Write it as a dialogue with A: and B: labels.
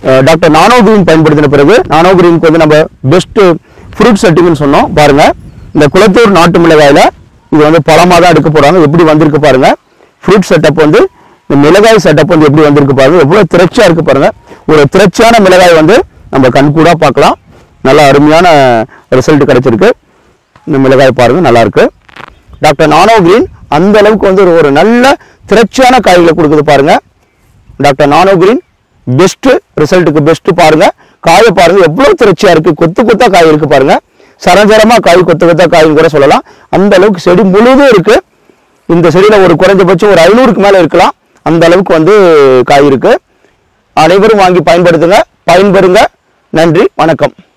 A: அஹ், doctor nano green பயன்படுத்தின பிறகு நானோ கிரீனுக்கு வந்து நம்ம பெஸ்ட் ஃப்ரூட் செட்டிங்னு சொன்னோம் பாருங்க இந்த குளத்தூர் நாட்டு மிளகாயில இது வந்து பழமாக தான் எடுக்க போறாங்க எப்படி வந்திருக்கு பாருங்க ஃப்ரூட் செட்டப் வந்து இந்த மிளகாய் செட்டப் வந்து எப்படி வந்திருக்கு பாருங்க எவ்வளவு திரட்சியா இருக்கு பாருங்க ஒரு திரட்சியான மிளகாய் வந்து நம்ம கண்கூடா பார்க்கலாம் நல்ல அருமையான ரிசல்ட் கிடைச்சிருக்கு இந்த மிளகாய் பாருங்க நல்லா இருக்கு டாக்டர் நானோ கிரீன் அந்த அளவுக்கு வந்து ஒரு- ஒரு நல்ல திரட்சியான காய்களை கொடுக்குது பாருங்க டாக்டர் நானோ கிரீன் பெஸ்ட் ரிசல்ட்டுக்கு பெஸ்ட் பாருங்க காயை பாருங்க எவ்வளவு திரட்சியா இருக்கு கொத்து கொத்தா காய் இருக்கு பாருங்க சரஞ்சரமா காய் கொத்து கொத்தா காய்னு கூட சொல்லலாம் அந்த அளவுக்கு செடி முழுதும் இருக்கு இந்த செடியில ஒரு குறைஞ்சபட்சம் ஒரு ஐநூறுக்கு மேல இருக்கலாம் அந்த அளவுக்கு வந்து காய் இருக்கு அனைவரும் வாங்கி பயன்படுத்துங்க பயன்பெறுங்க நன்றி வணக்கம்